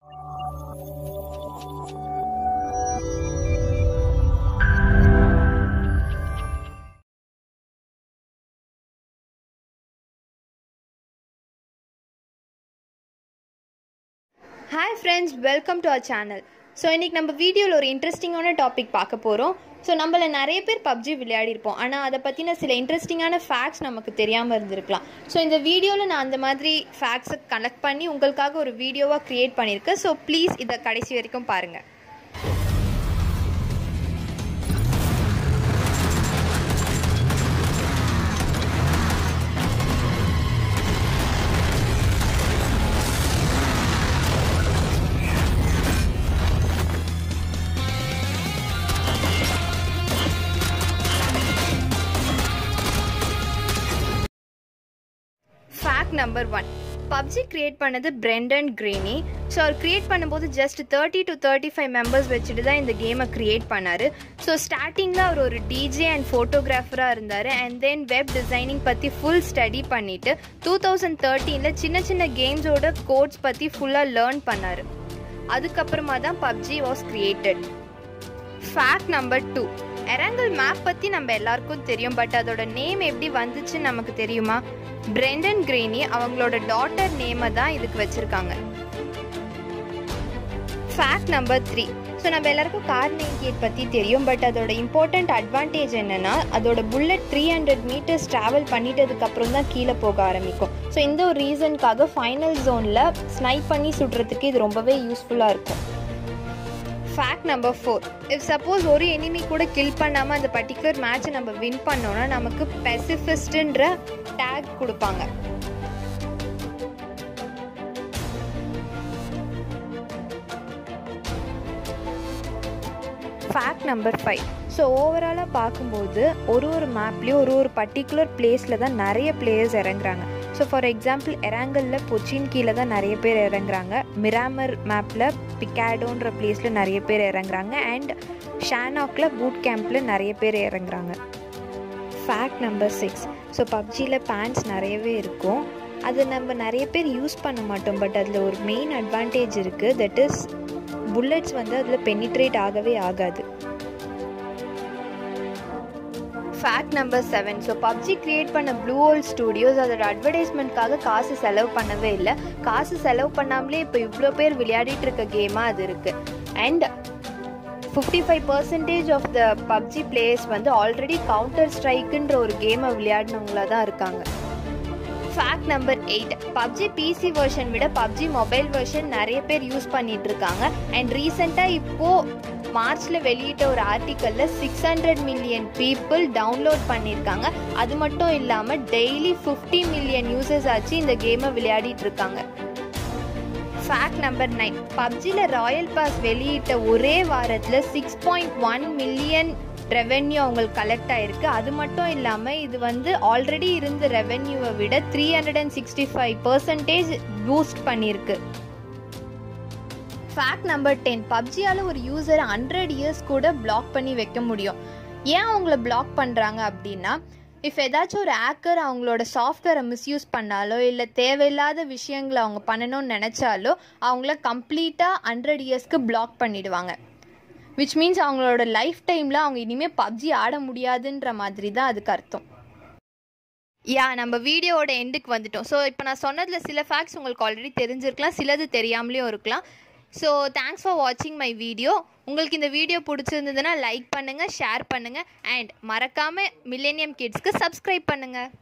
hi friends welcome to our channel so இன்றைக்கி நம்ம வீடியோவில் ஒரு இன்ட்ரெஸ்டிங்கான டாபிக் பார்க்க போகிறோம் ஸோ நம்மள நிறைய பேர் பப்ஜி விளையாடிருப்போம் ஆனால் அதை பற்றின சில இன்ட்ரெஸ்டிங்கான ஃபேக்ட்ஸ் நமக்கு தெரியாமல் இருந்திருக்கலாம் ஸோ இந்த வீடியோவில் நான் அந்த மாதிரி ஃபேக்ட்ஸை கலெக்ட் பண்ணி உங்களுக்காக ஒரு வீடியோவாக க்ரியேட் பண்ணியிருக்கேன் ஸோ ப்ளீஸ் இதை கடைசி வரைக்கும் பாருங்கள் fact number one PUBG create பண்ணது பிரெண்டன் கிரேனி ஸோ அவர் கிரியேட் பண்ணும்போது just thirty to thirty five members வச்சுட்டு தான் இந்த கேமை கிரியேட் பண்ணார் ஸோ ஸ்டார்டிங்கில் அவர் ஒரு டிஜே அண்ட் ஃபோட்டோகிராஃபராக இருந்தார் அண்ட் தென் வெப் டிசைனிங் பற்றி ஃபுல் ஸ்டடி பண்ணிவிட்டு டூ தௌசண்ட் தேர்ட்டீனில் சின்ன சின்ன கேம்ஸோட கோட்ஸ் பற்றி ஃபுல்லாக லேர்ன் பண்ணார் அதுக்கப்புறமா தான் PUBG was created fact number two Erangel map பற்றி நம்ம எல்லாருக்கும் தெரியும் பட் அதோட நேம் எப்படி வந்துச்சுன்னு நமக்கு தெரியுமா பிரெண்டன் கிரேனி அவங்களோட டாட்டர் நேமை தான் இதுக்கு வச்சுருக்காங்க ஃபேக்ட் நம்பர் த்ரீ ஸோ நம்ம எல்லாருக்கும் கார் நைன்டி எயிட் பற்றி தெரியும் பட் அதோட இம்பார்ட்டண்ட் அட்வான்டேஜ் என்னென்னா அதோட bullet three hundred metres travel பண்ணிட்டதுக்கப்புறம் தான் கீழே போக ஆரம்பிக்கும் ஸோ இந்த ஒரு ரீசனுக்காக ஃபைனல் ஜோனில் ஸ்னைப் பண்ணி சுடுறதுக்கு இது ரொம்பவே யூஸ்ஃபுல்லாக இருக்கும் fact number four if suppose ஒரு எனிமி கூட கில் பண்ணாமல் அந்த பர்டிகுலர் மேட்ச்சை நம்ம வின் பண்ணோன்னா நமக்கு பெசிஃபிஸ்ட்ன்ற டேக் கொடுப்பாங்க ஃபேக்ட் நம்பர் ஃபைவ் ஸோ ஓவராலாக பார்க்கும்போது ஒரு ஒரு மேப்லேயும் ஒரு ஒரு பர்டிகுலர் பிளேஸில் தான் நிறைய பிளேயர்ஸ் இறங்குறாங்க ஸோ ஃபார் எக்ஸாம்பிள் எராங்கலில் பொச்சின் கீழே தான் நிறைய பேர் இறங்குறாங்க மிராமர் மேப்பில் பிக்காடோன்ற பிளேஸில் நிறைய பேர் இறங்குறாங்க அண்ட் ஷானாக்கில் பூட் கேம்பில் நிறைய பேர் இறங்குறாங்க ஃபேக்ட் நம்பர் சிக்ஸ் ஸோ பப்ஜியில் பேண்ட்ஸ் நிறையவே இருக்கும் அது நம்ம நிறைய பேர் யூஸ் பண்ண மாட்டோம் பட் அதில் ஒரு மெயின் அட்வான்டேஜ் இருக்குது தட் இஸ் புல்லட்ஸ் வந்து அதில் பெனிட்ரேட் ஆகவே ஆகாது fact number seven so PUBG create பண்ண ப்ளூ ஹோல் ஸ்டூடியோஸ் அதோட அட்வர்டைஸ்மெண்ட்காக காசு செலவு பண்ணவே இல்லை காசு செலவு பண்ணாமலே இப்போ இவ்வளோ பேர் விளையாடிட்டு இருக்க கேமாக அது இருக்குது and fifty five percentage of the PUBG players வந்து ஆல்ரெடி கவுண்டர் ஸ்ட்ரைக்குன்ற ஒரு கேமை விளையாடினவங்களா தான் இருக்காங்க fact number eight PUBG PC version விட பப்ஜி மொபைல் வெர்ஷன் நிறைய பேர் யூஸ் பண்ணிட்டு இருக்காங்க அண்ட் ரீசெண்டாக இப்போது மார்ச்சில் வெளியிட்ட ஒரு ஆர்டிக்கலில் six hundred million people download பண்ணியிருக்காங்க அது மட்டும் இல்லாமல் டெய்லி ஃபிஃப்டி மில்லியன் யூசர்ஸ் ஆச்சு இந்த கேமை விளையாடிட்டு இருக்காங்க ஃபேக்ட் நம்பர் நைன் பப்ஜியில் ராயல் பாஸ் வெளியிட்ட ஒரே வாரத்தில் six point one million revenue அவங்களுக்கு கலெக்ட் ஆயிருக்கு அது மட்டும் இல்லாமல் இது வந்து ஆல்ரெடி இருந்த ரெவென்யூவை விட three hundred and sixty five percentage boost பண்ணியிருக்கு ஃபேக்ட் நம்பர் டென் பப்ஜியால் ஒரு யூசரை ஹண்ட்ரட் இயர்ஸ் கூட பிளாக் பண்ணி வைக்க முடியும் ஏன் அவங்கள பிளாக் பண்ணுறாங்க அப்படின்னா இஃப் ஏதாச்சும் ஒரு ஆக்கர் அவங்களோட சாஃப்ட்வேரை மிஸ்யூஸ் பண்ணாலோ இல்லை தேவையில்லாத விஷயங்களை அவங்க பண்ணணும்னு நினச்சாலோ அவங்கள கம்ப்ளீட்டாக ஹண்ட்ரட் இயர்ஸ்க்கு பிளாக் பண்ணிடுவாங்க விச் மீன்ஸ் அவங்களோட லைஃப் டைமில் அவங்க இனிமேல் பப்ஜி ஆட முடியாதுன்ற மாதிரி தான் அதுக்கு அர்த்தம் யா நம்ம வீடியோவோட எண்டுக்கு வந்துட்டோம் ஸோ இப்போ நான் சொன்னதில் சில ஃபேக்ட்ஸ் உங்களுக்கு ஆல்ரெடி தெரிஞ்சிருக்கலாம் சிலது தெரியாமலேயும் இருக்கலாம் ஸோ தேங்க்ஸ் ஃபார் வாட்சிங் மை வீடியோ உங்களுக்கு இந்த வீடியோ பிடிச்சிருந்ததுன்னா லைக் பண்ணுங்கள் ஷேர் பண்ணுங்கள் அண்ட் மறக்காமல் மில்லேனியம் கிட்ஸ்க்கு சப்ஸ்கிரைப் பண்ணுங்கள்